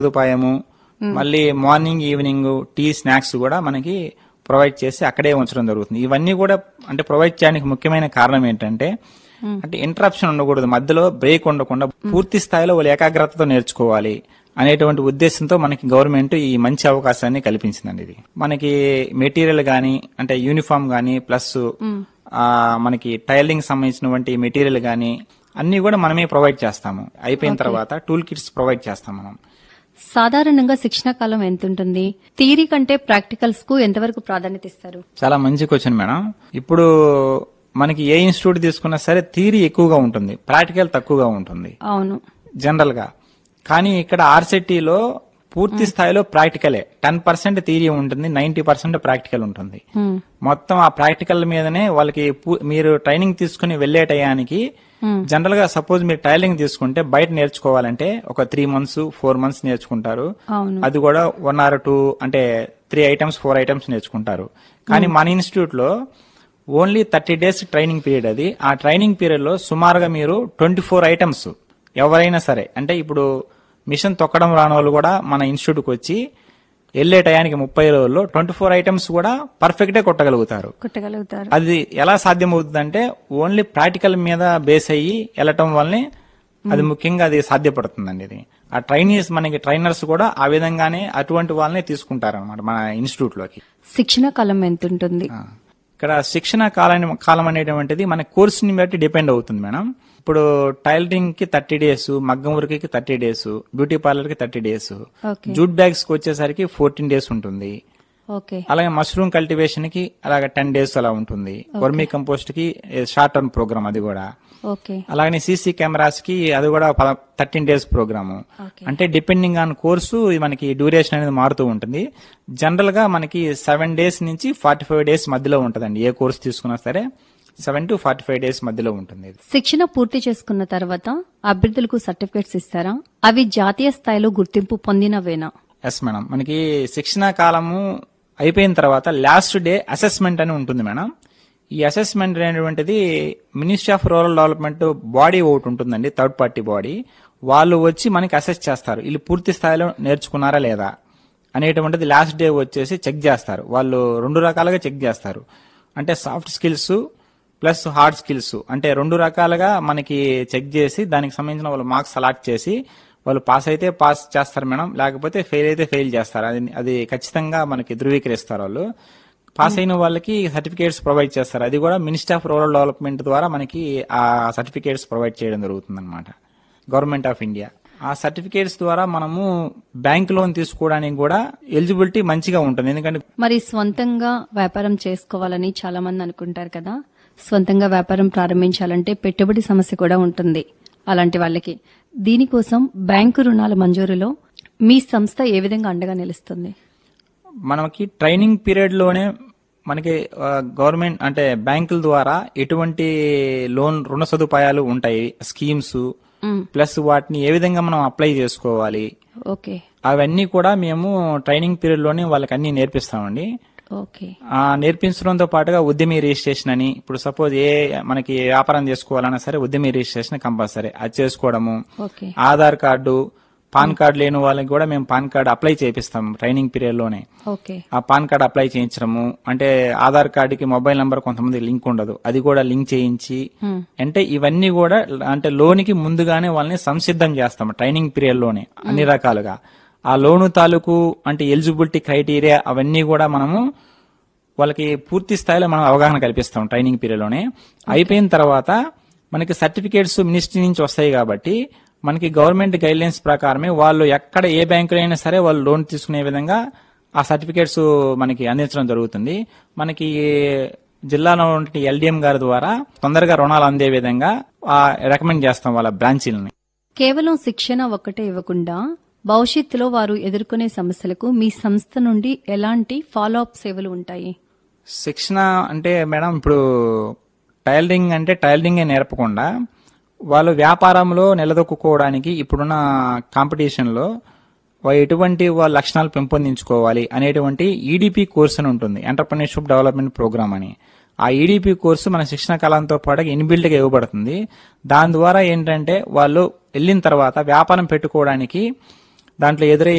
సదుపాయము మళ్ళీ morning evening tea snacks కూడా మనకి ప్రొవైడ్ చేసి అక్కడే ఉంచడం జరుగుతుంది ఇవన్నీ కూడా అంటే ప్రొవైడ్ చేయడానికి ముఖ్యమైన కారణం ఏంటంటే అంటే ఇంటరప్షన్ ఉండకూడదు మధ్యలో బ్రేక్ ఉండకుండా పూర్తి స్థాయిలో వాళ్ళు ఏకాగ్రతతో నేర్చుకోవాలి అనేటువంటి ఉద్దేశంతో మనకి గవర్నమెంట్ ఈ మంచి అవకాశాన్ని కల్పించిందండి ఇది మనకి మెటీరియల్ గాని అంటే యూనిఫామ్ గాని ప్లస్ ఆ మనకి టైలింగ్ సంబంధించినటువంటి మెటీరియల్ గాని అన్ని కూడా మనమే ప్రొవైడ్ చేస్తాము అయిపోయిన తర్వాత టూల్ కిట్స్ ప్రొవైడ్ చేస్తాం మనం సాధారణంగా శిక్షణ కాలం ఎంత ఉంటుంది థియరీ కంటే ప్రాక్టికల్స్ కు ఎంతవరకు ప్రాధాన్యత ఇస్తారు చాలా మంచి క్వశ్చన్ మేడం ఇప్పుడు మనకి ఏ ఇన్స్టిట్యూట్ తీసుకున్నా సరే థియరీ ఎక్కువగా ఉంటుంది ప్రాక్టికల్ తక్కువగా ఉంటుంది అవును జనరల్ గా కానీ ఇక్కడ ఆర్సిటీలో పూర్తి స్థాయిలో ప్రాక్టికలే టెన్ పర్సెంట్ థియరీ ఉంటుంది నైన్టీ పర్సెంట్ ప్రాక్టికల్ ఉంటుంది మ్మ్. మొత్తం ఆ ప్రాక్టికల్ మీదనే వాళ్ళకి పు- మీరు ట్రైనింగ్ తీసుకుని వెళ్లే టయానికి జనరల్ గా సపోజ్ మీరు టైలింగ్ తీసుకుంటే బయట నేర్చుకోవాలంటే ఒక త్రీ మంత్స్ ఫోర్ మంత్స్ నేర్చుకుంటారు అవును అది కూడా వన్ ఆర్ టూ అంటే త్రీ ఐటమ్స్ ఫోర్ ఐటమ్స్ నేర్చుకుంటారు కానీ మన ఇన్స్టిట్యూట్ లో only thirty days training period అది ఆ ట్రైనింగ్ పీరియడ్ లో సుమారుగా మీరు ట్వంటీ ఫోర్ ఐటమ్స్ ఎవరైనా సరే అంటే ఇప్పుడు మిషన్ తొక్కడం రాని వాళ్ళు కూడా మన ఇన్స్టిట్యూట్కి వచ్చి వెళ్లే టయానికి ముప్పై రోజుల్లో ట్వంటీ ఫోర్ ఐటమ్స్ కూడా పర్ఫెక్ట్ గా కొట్టగలుగుతారు కుట్టగలుగుతారు అది ఎలా సాధ్యమవుతుందంటే ఓన్లీ ప్రాక్టికల్ మీద బేస్ అయ్యి వెళ్ళటం వల్లనే అది ముఖ్యంగా అది సాధ్యపడుతుందండి ఇది ఆ ట్రైనీస్ మనకి ట్రైనర్స్ కూడా ఆ విధంగానే అటువంటి వాళ్ళనే తీసుకుంటారు అనమాట మన ఇన్స్టిట్యూట్ లోకి శిక్షణ కాలం ఎంత ఉంటుంది ఆ. ఇక్కడ శిక్షణ కాలం కాలం అనేటువంటిది మన కోర్సుని బట్టి డిపెండ్ అవుతుంది మేడం ఇప్పుడు టైలరింగ్ కి థర్టీ డేస్ మగ్గం వర్క్ కి థర్టీ డేస్ బ్యూటీ పార్లర్ కి thirty days okay jute bags కి వచ్చేసరికి ఫోర్టీన్ డేస్ ఉంటుంది ఓకే అలాగే మష్రూమ్ కల్టివేషన్ కి అలాగే టెన్ డేస్ అలా ఉంటుంది వర్మీ కంపోస్ట్ కి షార్ట్ టర్మ్ ప్రోగ్రామ్ అది కూడా ఓకే అలాగే సీసీ కెమెరాస్ కి అది కూడా థర్టీన్ డేస్ ప్రోగ్రామ్ ఓకే అంటే డిపెండింగ్ ఆన్ కోర్సు ఇది మనకి డ్యూరేషన్ అనేది మారుతూ ఉంటుంది జనరల్ గా మనకి సెవెన్ డేస్ నుంచి ఫార్టీ ఫైవ్ డేస్ మధ్యలో ఉంటదండి ఏ కోర్స్ తీసుకున్నా సరే seven to forty five days మధ్యలో ఉంటుంది ఇది శిక్షణ పూర్తి చేసుకున్న తర్వాత అభ్యర్థులకు సర్టిఫికేట్స్ ఇస్తారా అవి జాతీయ స్థాయిలో గుర్తింపు పొందినవేనా ఎస్ మేడం మనకి శిక్షణ కాలము అయిపోయిన తర్వాత లాస్ట్ డే అసెస్మెంట్ అని ఉంటుంది మేడం ఈ అసెస్మెంట్ అనేటువంటిది ministry of rural development body ఒకటి ఉంటుందండి థర్డ్ పార్టీ బాడీ వాళ్ళు వచ్చి మనకి అసెస్ చేస్తారు వీళ్ళు పూర్తి స్థాయిలో నేర్చుకున్నారా లేదా అనేటువంటిది లాస్ట్ డే వచ్చేసి చెక్ చేస్తారు వాళ్ళు రెండు రకాలుగా చెక్ చేస్తారు అంటే soft skills plus hard skills అంటే రెండు రకాలుగా మనకి చెక్ చేసి దానికి సంబంధించిన వాళ్ళు మార్క్స్ అలాట్ చేసి వాళ్ళు పాస్ అయితే పాస్ చేస్తారు మేడం లేకపోతే ఫెయిల్ అయితే ఫెయిల్ చేస్తారు అది అది ఖచ్చితంగా మనకి ధృవీకరిస్తారు వాళ్ళు పాస్ అయిన వాళ్ళకి సర్టిఫికేట్స్ ప్రొవైడ్ చేస్తారు అది కూడా మినిస్టర్ ఆఫ్ రూరల్ డెవలప్మెంట్ ద్వారా మనకి ఆ సర్టిఫికేట్స్ ప్రొవైడ్ చేయడం జరుగుతుంది అనమాట గవర్నమెంట్ ఆఫ్ ఇండియా ఆ సర్టిఫికేట్స్ ద్వారా మనము బ్యాంక్ లోన్ తీసుకోవడానికి కూడా ఎలిజిబిలిటీ మంచిగా ఉంటుంది ఎందుకంటే మరి స్వంతంగా వ్యాపారం చేసుకోవాలని చాలా మంది అనుకుంటారు కదా స్వంతంగా వ్యాపారం ప్రారంభించాలంటే పెట్టుబడి సమస్య కూడా ఉంటుంది అలాంటి వాళ్ళకి దీనికోసం బ్యాంకు రుణాల మంజూరులో మీ సంస్థ ఏ విధంగా అండగా నిలుస్తుంది మనకి ట్రైనింగ్ పీరియడ్ లోనే మనకి ఆ, గవర్నమెంట్ అంటే బ్యాంకుల ద్వారా ఎటువంటి లోన్ రుణ సదుపాయాలు ఉంటాయి స్కీమ్స్ మ్, ప్లస్ వాటిని ఏ విధంగా మనం అప్లై చేసుకోవాలి ఓకే అవన్నీ కూడా మేము ట్రైనింగ్ పీరియడ్ లోనే వాళ్ళకి అన్ని నేర్పిస్తామండి ఓకే ఆ నేర్పించడంతో పాటుగా ఉద్యమి రిజిస్ట్రేషన్ అని ఇప్పుడు సపోజ్ ఏ మనకి వ్యాపారం చేసుకోవాలన్నా సరే ఉద్యమి రిజిస్ట్రేషన్ కంపల్సరీ అది చేసుకోవడము okay Aadhaar card PAN card లేని వాళ్ళకి కూడా మేము పాన్ కార్డు అప్లై చేపిస్తాం ట్రైనింగ్ పీరియడ్ లోనే ఓకే ఆ పాన్ కార్డ్ అప్లై చేయించడము అంటే ఆధార్ కార్డుకి మొబైల్ నంబర్ కొంతమంది లింక్ ఉండదు అది కూడా లింక్ చేయించి మ్, అంటే ఇవన్నీ కూడా అంటే లోనికి ముందుగానే వాళ్ళని సంసిద్ధం చేస్తాం ట్రైనింగ్ పీరియడ్ లోనే అన్ని రకాలుగా ఆ లోను తాలూకు అంటే ఎలిజిబిలిటీ క్రైటీరియా అవన్నీ కూడా మనము వాళ్ళకి పూర్తి స్థాయిలో మనం అవగాహన కల్పిస్తాం ట్రైనింగ్ పీరియడ్ లోనే అయిపోయిన తర్వాత మనకి సర్టిఫికేట్స్ మినిస్ట్రీ నుంచి వస్తాయి కాబట్టి మనకి గవర్నమెంట్ గైడ్లైన్స్ ప్రకారమే వాళ్ళు ఎక్కడ ఏ బ్యాంకులో అయినా సరే వాళ్ళు లోన్ తీసుకునే విధంగా ఆ సర్టిఫికేట్స్ మనకి అందించడం జరుగుతుంది మనకి జిల్లాలో ఉన్న ఎల్డిఎం గారి ద్వారా తొందరగా రుణాలు అందే విధంగా రికమెండ్ చేస్తాం వాళ్ళ బ్రాంచీలని కేవలం శిక్షణ ఒక్కటే ఇవ్వకుండా భవిష్యత్తులో వారు ఎదుర్కొనే సమస్యలకు మీ సంస్థ నుండి ఎలాంటి ఫాలో అప్ సేవలు ఉంటాయి శిక్షణ అంటే మేడం ఇప్పుడు టైలరింగ్ అంటే టైలరింగే నేర్పకుండా వాళ్ళు వ్యాపారంలో నిలదొక్కుకోవడానికి ఇప్పుడున్న కాంపిటీషన్లో వా- ఎటువంటి వాళ్ళ లక్షణాలు పెంపొందించుకోవాలి అనేటువంటి ఈడిపి కోర్స్ అని ఉంటుంది ఎంటర్ప్రినర్షిప్ డెవలప్మెంట్ ప్రోగ్రామ్ అని ఆ ఈడిపి కోర్సు మన శిక్షణ కాలంతో పాటు ఇన్బిల్ట్ గా ఇవ్వబడుతుంది దాని ద్వారా ఏంటంటే వాళ్ళు వెళ్ళిన తర్వాత వ్యాపారం పెట్టుకోవడానికి దాంట్లో ఎదురయ్యే